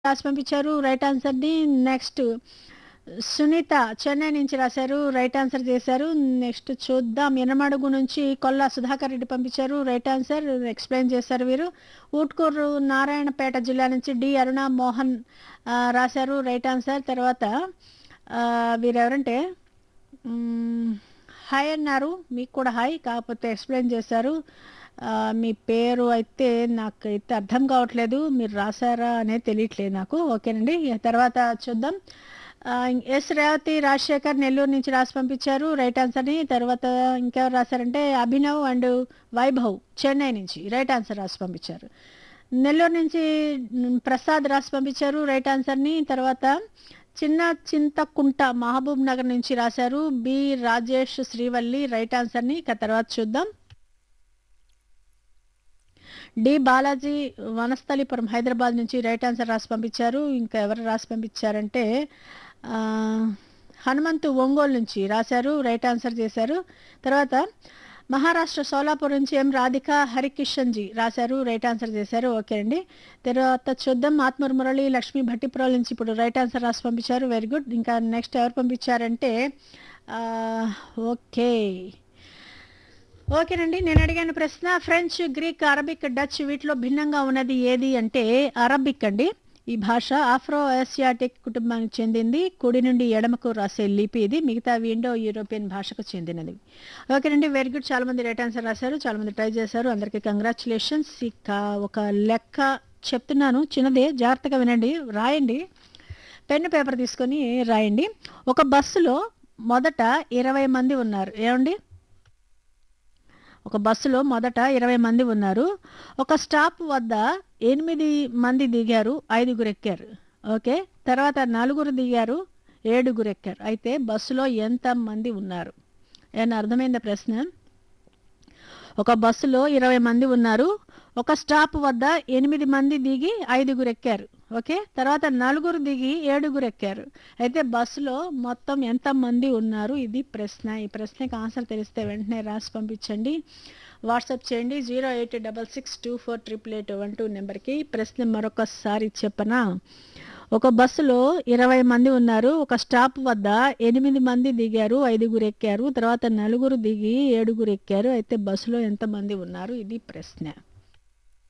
రాసి పంపించారు రైట్ ఆన్సర్‌ని. నెక్స్ట్ సునీత చెన్నై నుంచి రాశారు. రైట్ ఆన్సర్ చేశారు. నెక్స్ట్ చూద్దాం ఎనమడుగు నుంచి కొల్లా సుధాకర్ రెడ్డి పంపించారు. రైట్ ఆన్సర్ ఎక్స్‌ప్లెయిన్ చేశారు వీరు. ఊట్కూరు నారాయణపేట జిల్లా నుంచి డి అరుణ మోహన్ ఆహ్, రాశారు. Right answer. తర్వాత ఆహ్, వీరెవరంటే హ్మ్. హాయ్ అన్నారు. మీకు కూడా హాయ్. కాకపోతే ఎక్స్‌ప్లెయిన్ చేశారు. ఆహ్, మీ పేరు అయితే నాకైతే అర్థం కావట్లేదు. మీరు రాసారా అనేది తెలియట్లేదు నాకు. ఓకేనండి. తర్వాత చూద్దాం. ఆహ్, ఎస్ రేవతి రాజశేఖర్ నెల్లూరు నుంచి రాసి పంపించారు. రైట్ ఆన్సర్‌ని. తర్వాత ఇంకెవరు రాశారంటే అభినవ్ అండ్ వైభవ్ చెన్నై నుంచి రైట్ ఆన్సర్ రాసి పంపించారు. నెల్లూరు నుంచి హ్మ్, ప్రసాద్ రాసి పంపించారు. రైట్ ఆన్సర్‌ని. తర్వాత చిన్న చింతకుంట మహబూబ్ నగర్ నుంచి రాశారు. బి రాజేష్ శ్రీవల్లి రైట్ ఆన్సర్‌ని. ఇక తర్వాత చూద్దాం. డి బాలాజీ వనస్థలిపురం హైదరాబాద్ నుంచి రైట్ ఆన్సర్ రాసి పంపించారు. ఇంకా ఎవరు రాసి పంపించారంటే ఆహ్, హనుమంతు ఒంగోలు నుంచి రాశారు. రైట్ ఆన్సర్ చేశారు. తర్వాత మహారాష్ట్ర సోలాపూర్ నుంచి ఎం రాధిక హరికిషన్‌జీ రాశారు. రైట్ ఆన్సర్ చేశారు. ఓకే అండి. తర్వాత చూద్దాం ఆత్మూరు మురళి లక్ష్మీ భట్టిప్రోలు నుంచి ఇప్పుడు రైట్ ఆన్సర్ రాసి పంపించారు. Very good. ఇంకా నెక్స్ట్ ఎవరు పంపించారంటే ఆహ్, ఓకే. ఓకేనండి. నేను అడిగిన ప్రశ్న ఫ్రెంచ్, గ్రీక్, అరబిక్, డచ్ వీటిలో భిన్నంగా ఉన్నది ఏది అంటే అరబిక్ అండి. ఈ భాష ఆఫ్రో ఆసియాటిక్ కుటుంబానికి చెందింది. కుడి నుండి ఎడమకు రాసే లిపి ఇది. మిగతావి ఇండో యూరోపియన్ భాషకు చెందినది. ఓకేనండి. Very good. చాలా మంది రైట్ ఆన్సర్ రాశారు. చాలా మంది ట్రై చేశారు. అందరికీ కంగ్రాచ్యులేషన్స్. ఇక ఒక లెక్క చెప్తున్నాను. చిన్నదే జాగ్రత్తగా వినండి. రాయండి. పెన్ను, పేపర్ తీసుకొని రాయండి. ఒక బస్సులో మొదట 20 మంది ఉన్నారు. ఏవండీ? ఒక బస్సులో మొదట 20 మంది ఉన్నారు. ఒక స్టాప్ వద్ద 8 మంది దిగారు. ఐదుగురు ఎక్కారు. ఓకే. తర్వాత నలుగురు దిగారు. ఏడుగురు ఎక్కారు. అయితే బస్సులో ఎంత మంది ఉన్నారు? ఏమన్నా అర్థమైందా ప్రశ్న? ఒక బస్సులో 20 మంది ఉన్నారు. ఒక స్టాప్ వద్ద 8 మంది దిగి ఐదుగురు ఎక్కారు. ఓకే. తర్వాత నలుగురు దిగి ఏడుగురు ఎక్కారు. అయితే బస్సులో మొత్తం ఎంతమంది ఉన్నారు? ఇది ప్రశ్న. ఈ ప్రశ్నకి ఆన్సర్ తెలిస్తే వెంటనే రాసి పంపించండి. వాట్సాప్ చేయండి. 08662488812 నెంబర్‌కి. ప్రశ్న మరొకసారి చెప్పనా? ఒక బస్సులో 20 మంది ఉన్నారు. ఒక స్టాప్ వద్ద 8 మంది దిగారు. ఐదుగురు ఎక్కారు. తర్వాత నలుగురు దిగి ఏడుగురు ఎక్కారు. అయితే బస్సులో ఎంతమంది ఉన్నారు? ఇది ప్రశ్న.